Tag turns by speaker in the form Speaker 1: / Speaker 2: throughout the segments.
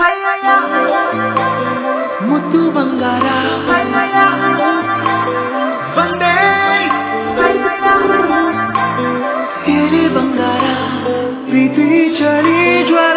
Speaker 1: ಮುದ್ದು ಬಂಗಾರ ಬಂದೆ ಎರೆ ಬಂಗಾರ ಪ್ರೀತಿ ಚಳಿ ಜ್ವರ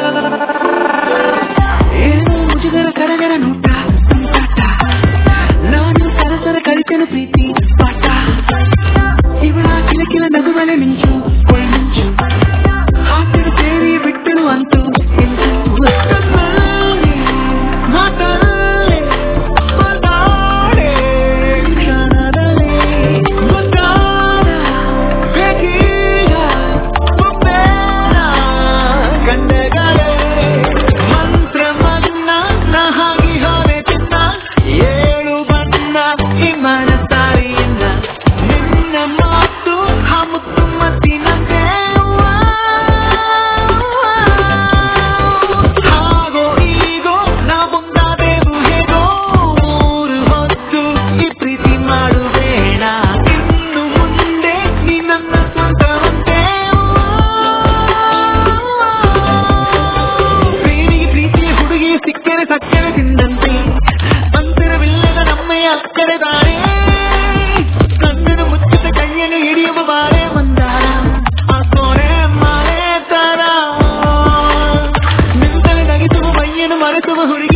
Speaker 1: ಏನು ಮುಜುಗರ ಕರಗರ ನೋಟ ತುಂಟಾಟ ನಾನು ಸರಸರ ಕಲಿತೇನು ಪ್ರೀತಿ ಪಾಠ ಇವಳ ಕಿಲಕಿಲ ನಗುವಲೆ ಮಿಂಚು ಮಿಂಚು ಹಾಸಿಗೆ ಸೇರಿ ಬಿಟ್ಟಳು ಅಂತೂ ಇಂತೂ. ಕಣ್ಣಲ್ಲಿ, ಮಾತಲ್ಲಿ, ಮಾತಾಡೆ ಕ್ಷಣದಲ್ಲಿ ಗೊತ್ತಾದ ಬೇಕೀಗ ಒಪ್ಪೇನ ಕಂಡಗಳೇ ಮಂತ್ರ ಮನ್ನ ನ ಹಾಗೆ ಹೋದೆ ಚಿನ್ನ ಏಳು ಬಣ್ಣ ಈ ಮನಸಾರಿಯಿಂದ ನಿನ್ನ ಮಾತು ಆ ಮುತ್ತು ಮತ್ತಿನಂತೆ ಹಾಗೋ ಈಗೋ ನಾ ಮುಂದಾದೆವು ಹೇಗೋ ಮೂರು ಹೊತ್ತು ಈ ಪ್ರೀತಿ ಮಾಡುವೇಣ ಇನ್ನು ಮುಂದೆ ನೀ ನನ್ನ ಸ್ವಂತವಂತೆ ಪ್ರೇಮಿಗೆ ಪ್ರೀತಿಯ ಹುಡುಗಿ ಸಿಕ್ಕರೆ ಸಕ್ಕರೆ ತಿಂದಂತೆ ಮಂದಿರವಿಲ್ಲದ ನಮ್ಮಯ ಅಕ್ಕರೆ ದಾರೆ ಕಣ್ಣನ್ನು ಮುಚ್ಚಿದ ಕೈಯನ್ನು ಹಿಡಿಯುವ ಬಾರೆ ಮಂದಾರ ಹಾಕೋರೆ ಮಾರೆ ತರ ನಿಂತಲೆ ನಗಿಸುವ ಮೈಯನ್ನು ಮರೆಸುವ ಹುಡುಗಿ